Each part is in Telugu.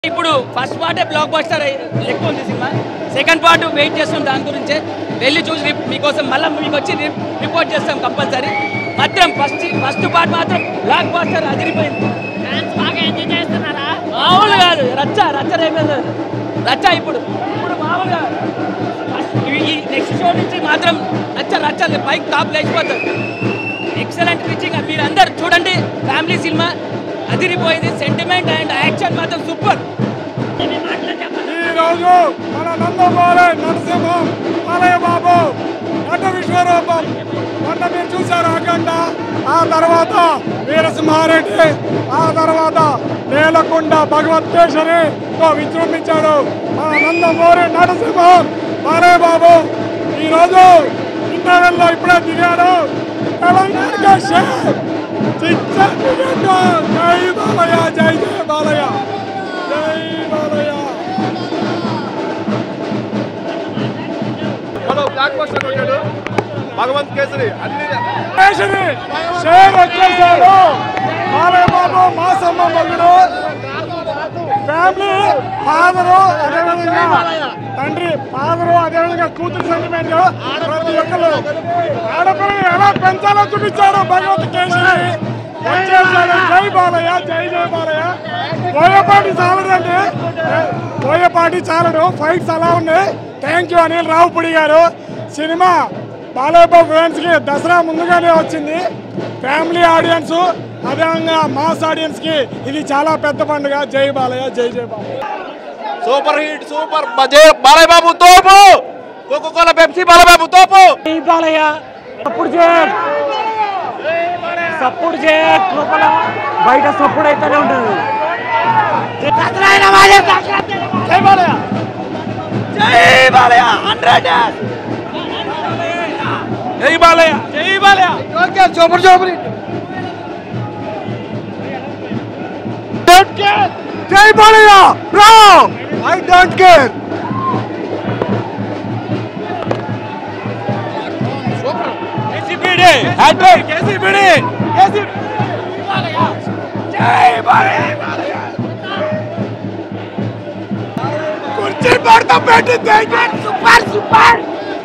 ఇప్పుడు ఫస్ట్ పార్టే బ్లాక్ బస్టర్ ఎక్కువ ఉంది సినిమా సెకండ్ పార్ట్ వెయిట్ చేస్తాం దాని గురించే వెళ్ళి చూసి రి- మీకోసం మళ్ళీ మీకు వచ్చి రి- రిపోర్ట్ చేస్తాం కంపల్సరీ మాత్రం ఫస్ట్ ఫస్ట్ పార్ట్ మాత్రం బ్లాక్ బస్టర్ అదిరిపోయింది మామూలు కాదు రచ్చ రచ్చ రేపేది రచ్చ ఇప్పుడు ఇప్పుడు మామూలుగా ఈ- ఈ నెక్స్ట్ షో నుంచి మాత్రం రచ్చ రచ్చ బైక్ టాప్ లేచిపోతుంది ఎక్సలెంట్ పిచ్చింగ్ మీరందరూ చూడండి ఫ్యామిలీ సినిమా అదిరిపోయింది సెంటిమెంట్ అండ్ యాక్షన్ మాత్రం సూపర్ ఈ రోజు మన నందమూరి నరసింహం ఆలయ బాబు నట విశ్వరూపం మొన్న మీరు చూశారు అఖండ ఆ తర్వాత వీరసింహారెడ్డి ఆ తర్వాత నేలకొండ భగవత్ కేశరి తో విజృంభించాడు మన నందమూరి నరసింహం ఆలయ బాబు ఈరోజు ఇంటర్వెల్లో ఇప్పుడే దిగాడు తెలంగాణ చిచ్చ దిగాడు. జై బాలయ్య జై జై బాలయ్య జై బాలయ్య మనం బ్లాక్ బస్టర్ కొట్టాడు భగవంత్ కేసరి అన్ని కేశరి షేర్ వచ్చేసాడు బాలయ్య బాబు మాసమ్మ మగుడు ఫ్యామిలీ ఫాదరు అదేవిధంగా తండ్రి ఫాదరు అదేవిధంగా కూతురు సెంటిమెంట్ ప్రతి ఒక్కరు ఆడపిల్లని ఎలా పెంచాలో చూపించాడు భగవంత్ కేశరి వచ్చేసాడు జై బాలయ్య జై జై బాలయ్య బోయపాటి చాలడండి బోయపాటి చాలడు ఫైట్స్ అలా ఉన్నాయి థ్యాంక్ యూ అనిల్ రావుపుడి గారు సినిమా బాలయ్య ఫ్రెండ్స్ కి దసరా ముందుగానే వచ్చింది ఫ్యామిలీ ఆడియన్స్ అదేవిధంగా మాస్ ఆడియన్స్ కి ఇది చాలా పెద్ద పండుగ జై బాలయ్య జై జై బాలయ్య సూపర్ హిట్ సూపర్ బజే బాలయ్య బాబు తోపు Coca Cola Pepsi Balayya Babu తోపు జై బాలయ్య సప్పుడు చేయట్ సప్పుడు చేయట్ లోపల బయట సప్పుడు అయితేనే ఉంటుంది జై బాలయ్య జై బాలయ్య హండ్రెడ్ జై బాలయ్య జై బాలయ్య సూపర్ సూపర్ జై Balayya bro I don't care కేసీపీడి హ్యాట్రిక్ కేసీపీడి కుర్చీ పడతా పెట్టి సూపర్ సూపర్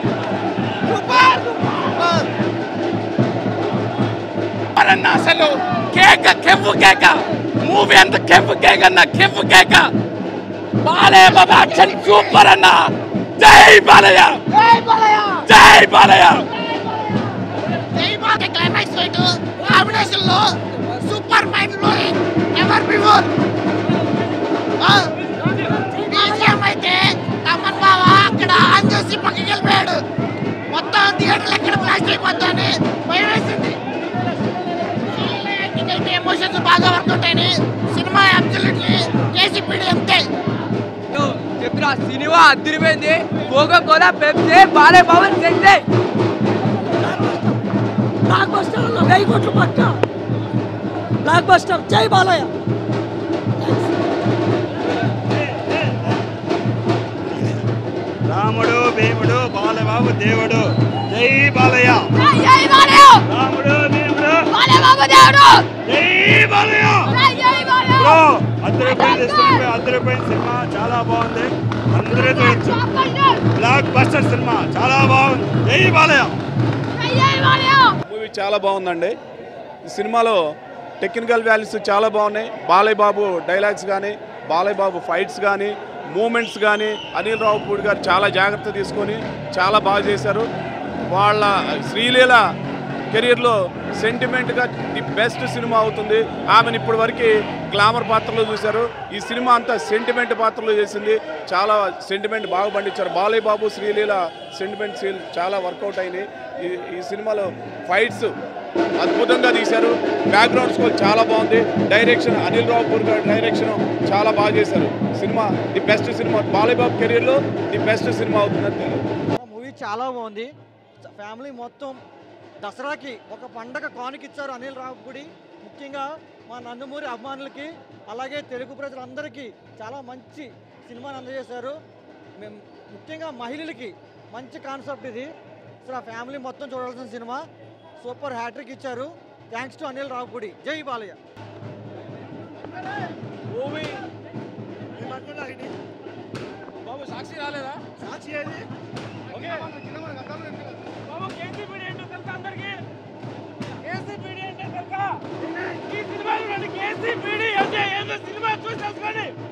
అన్న అసలు కేక కెవ్వు కేక మూవీ అంత కెవ్వు కేక అన్న కెవ్వు కేక బాలయ్య బాబా యాక్షన్ సూపర్ అన్న జై బాలయ్య జై బాలయ్య క్లైమాక్స్ ఫైట్ కాంబినేషన్ లో super mind blowing never before BGM అయితే తమన్ బావ అక్కడ ఆన్ చేసి పక్కకి వెళ్ళిపోయాడు మొత్తం థియేటర్లు ఎక్కడ బ్లాస్ట్ అయిపోతాని భయం వేసింది యాక్టింగ్ అయితే ఎమోషన్స్ బాగా వర్క్ అవుతాయని సినిమా అబ్సల్యూట్లీ కేసీపీడి అంతే చెప్పిన సినిమా అదిరిపోయింది Coca Cola Pepsi Balayya Babu సెంటే బ్లాక్ బస్టర్ వెయ్యి కోట్లు పక్క బ్లాక్ బస్టర్ జై బాలయ్య రాముడు భీముడు బాలబాబు దేవుడు జై బాలయ్య జై బాలయ్య రాముడు భీముడు బాలయ్య బాబు దేవుడు జై బాలయ్య జై బాలయ్య బ్రో అద్దరిపోయింది సినిమా అద్దరిపోయిన సినిమా చాలా బాగుంది అందరూ చూడొచ్చు బ్లాక్ బస్టర్ సినిమా చాలా బాగుంది జై బాలయ్య జై బాలయ్య మూవీ చాలా బాగుందండి ఈ సినిమాలో టెక్నికల్ వాల్యూస్ చాలా బాగున్నాయి బాలయ్య బాబు డైలాగ్స్ కానీ బాలయ్య బాబు ఫైట్స్ కానీ మూమెంట్స్ కానీ అనిల్ రావుపూడి గారు చాలా జాగ్రత్త తీసుకొని చాలా బాగా చేశారు వాళ్ళ శ్రీలీల కెరీర్లో సెంటిమెంట్గా ది బెస్ట్ సినిమా అవుతుంది ఆమెను ఇప్పటి వరకు గ్లామర్ పాత్రలో చూశారు ఈ సినిమా అంతా సెంటిమెంట్ పాత్రలో చేసింది చాలా సెంటిమెంట్ బాగా పండించారు బాలయ్య బాబు శ్రీలీల సెంటిమెంట్ సీల్ చాలా వర్కౌట్ అయినాయి ఈ ఈ సినిమాలో ఫైట్స్ అద్భుతంగా తీశారు బ్యాక్గ్రౌండ్ స్కోర్ చాలా బాగుంది డైరెక్షన్ అనిల్ రావుపూర్ గారి డైరెక్షన్ చాలా బాగా చేశారు cinema the best cinema Balayya Babu కెరీర్లో ది బెస్ట్ సినిమా అవుతుందని తెలియదు మూవీ చాలా బాగుంది ఫ్యామిలీ మొత్తం దసరాకి ఒక పండగ కానుకిచ్చారు అనిల్ రావుపూడి ముఖ్యంగా మా నందమూరి అభిమానులకి అలాగే తెలుగు ప్రజలందరికీ చాలా మంచి సినిమాని అందజేశారు మేము ముఖ్యంగా మహిళలకి మంచి కాన్సెప్ట్ ఇది అసలు ఆ ఫ్యామిలీ మొత్తం చూడాల్సిన సినిమా సూపర్ హ్యాట్రిక్ ఇచ్చారు థ్యాంక్స్ టు అనిల్ రావుపూడి జై బాలయ్య మూవీ బాబు సాక్షి రాలేదా సాక్షి ఏది ఓకే బాబు కేసీపీడీ ఏంటో తెలుసా అందరికి కేసీపీడీ అంటే తెలుసా ఈ సినిమా చూడండి కేసీపీడీ అంటే ఏంటో సినిమా చూసి తెలుసుకోండి